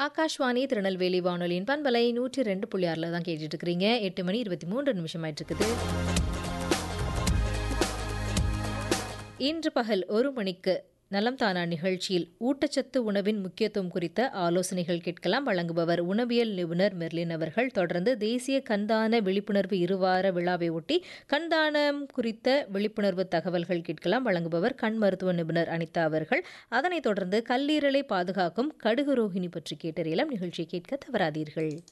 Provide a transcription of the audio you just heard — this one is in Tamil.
ஆகாஷ்வாணி திருநெல்வேலி வானொலியின் பண்பலை நூற்றி ரெண்டு புள்ளி ஆறில் தான் கேட்டுட்டு இருக்கிறீங்க எட்டு மணி இருபத்தி மூன்று நிமிஷம் ஆயிட்டு இருக்குது இன்று பகல் ஒரு மணிக்கு நலம் தானா நிகழ்ச்சியில் ஊட்டச்சத்து உணவின் முக்கியத்துவம் குறித்த ஆலோசனைகள் கேட்கலாம் வழங்குபவர் உணவியல் நிபுணர் மெர்லின் அவர்கள் தொடர்ந்து தேசிய கண்தான விழிப்புணர்வு இருவார விழாவை ஒட்டி கண்தானம் குறித்த விழிப்புணர்வு தகவல்கள் கேட்கலாம் வழங்குபவர் கண் மருத்துவ நிபுணர் அனிதா அவர்கள் அதனைத் தொடர்ந்து கல்லீரலை பாதுகாக்கும் கடுகு ரோகிணி பற்றி கேட்டறியலாம் நிகழ்ச்சியை கேட்க தவறாதீர்கள்